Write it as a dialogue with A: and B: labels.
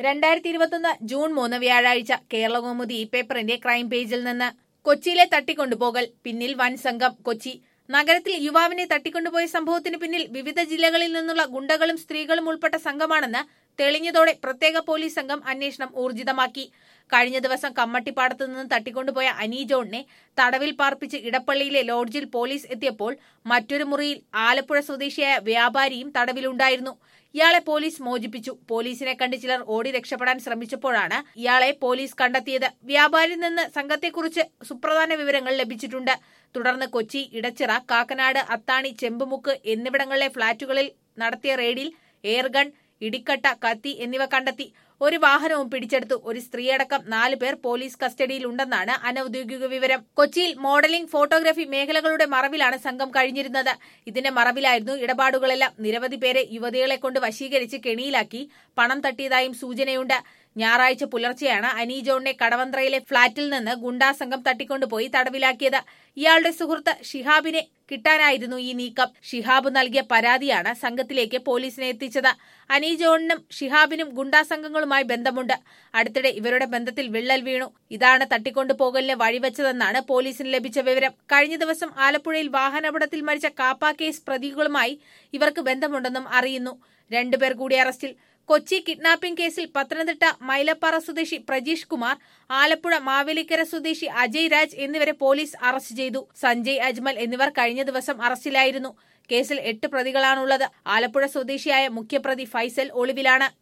A: രണ്ടായിരത്തി ഇരുപത്തൊന്ന് ജൂൺ മൂന്ന് വ്യാഴാഴ്ച കേരളകൗമുദി ഈ പേപ്പറിന്റെ ക്രൈം പേജിൽ നിന്ന് കൊച്ചിയിലെ തട്ടിക്കൊണ്ടുപോകൽ പിന്നിൽ വൻ സംഘം കൊച്ചി നഗരത്തിൽ യുവാവിനെ തട്ടിക്കൊണ്ടുപോയ സംഭവത്തിന് പിന്നിൽ വിവിധ ജില്ലകളിൽ നിന്നുള്ള ഗുണ്ടകളും സ്ത്രീകളും ഉൾപ്പെട്ട സംഘമാണെന്ന് തെളിഞ്ഞതോടെ പ്രത്യേക പോലീസ് സംഘം അന്വേഷണം ഊർജിതമാക്കി കഴിഞ്ഞ ദിവസം കമ്മട്ടിപ്പാടത്തു നിന്ന് തട്ടിക്കൊണ്ടുപോയ അനി ജോണിനെ തടവിൽ പാർപ്പിച്ച് ഇടപ്പള്ളിയിലെ ലോഡ്ജിൽ പോലീസ് എത്തിയപ്പോൾ മറ്റൊരു മുറിയിൽ ആലപ്പുഴ സ്വദേശിയായ വ്യാപാരിയും തടവിലുണ്ടായിരുന്നു ഇയാളെ പോലീസ് മോചിപ്പിച്ചു പോലീസിനെ കണ്ട് ചിലർ ഓടി രക്ഷപ്പെടാൻ ശ്രമിച്ചപ്പോഴാണ് ഇയാളെ പോലീസ് കണ്ടെത്തിയത് വ്യാപാരിയിൽ നിന്ന് സംഘത്തെക്കുറിച്ച് സുപ്രധാന വിവരങ്ങൾ ലഭിച്ചിട്ടുണ്ട് തുടർന്ന് കൊച്ചി ഇടച്ചിറ കാക്കനാട് അത്താണി ചെമ്പുമുക്ക് എന്നിവിടങ്ങളിലെ ഫ്ളാറ്റുകളിൽ നടത്തിയ റെയ്ഡിൽ എയർഗൺ ഇടിക്കട്ട കത്തി എന്നിവ കണ്ടെത്തി ഒരു വാഹനവും പിടിച്ചെടുത്തു ഒരു സ്ത്രീയടക്കം നാല് പേർ പോലീസ് കസ്റ്റഡിയിലുണ്ടെന്നാണ് അനൌദ്യോഗിക വിവരം കൊച്ചിയിൽ മോഡലിംഗ് ഫോട്ടോഗ്രാഫി മേഖലകളുടെ മറവിലാണ് സംഘം കഴിഞ്ഞിരുന്നത് ഇതിന്റെ മറവിലായിരുന്നു ഇടപാടുകളെല്ലാം നിരവധി പേരെ യുവതികളെ കൊണ്ട് വശീകരിച്ച് കെണിയിലാക്കി പണം തട്ടിയതായും സൂചനയുണ്ട് ഞായറാഴ്ച പുലർച്ചെയാണ് അനി ജോണിനെ കടവന്ത്രയിലെ ഫ്ളാറ്റിൽ നിന്ന് ഗുണ്ടാസംഘം തട്ടിക്കൊണ്ടുപോയി തടവിലാക്കിയത് ഇയാളുടെ സുഹൃത്ത് ഷിഹാബിനെ കിട്ടാനായിരുന്നു ഈ നീക്കം ഷിഹാബ് നൽകിയ പരാതിയാണ് സംഘത്തിലേക്ക് പോലീസിനെ എത്തിച്ചത് അനി ജോണിനും ഷിഹാബിനും ഗുണ്ടാസംഘങ്ങളുമായി ബന്ധമുണ്ട് അടുത്തിടെ ഇവരുടെ ബന്ധത്തിൽ വിള്ളൽ വീണു ഇതാണ് തട്ടിക്കൊണ്ടുപോകലിന് വഴിവെച്ചതെന്നാണ് പോലീസിന് ലഭിച്ച വിവരം കഴിഞ്ഞ ദിവസം ആലപ്പുഴയിൽ വാഹനാപകടത്തിൽ മരിച്ച കാപ്പ കേസ് പ്രതികളുമായി ഇവർക്ക് ബന്ധമുണ്ടെന്നും അറിയുന്നു രണ്ടുപേർ കൂടി അറസ്റ്റിൽ കൊച്ചി കിഡ്നാപ്പിംഗ് കേസിൽ പത്തനംതിട്ട മൈലപ്പാറ സ്വദേശി പ്രജീഷ് കുമാർ ആലപ്പുഴ മാവേലിക്കര സ്വദേശി അജയ് രാജ് എന്നിവരെ പോലീസ് അറസ്റ്റ് ചെയ്തു സഞ്ജയ് അജ്മൽ എന്നിവർ കഴിഞ്ഞ ദിവസം അറസ്റ്റിലായിരുന്നു കേസിൽ എട്ട് പ്രതികളാണുള്ളത് ആലപ്പുഴ സ്വദേശിയായ മുഖ്യപ്രതി ഫൈസൽ ഒളിവിലാണ്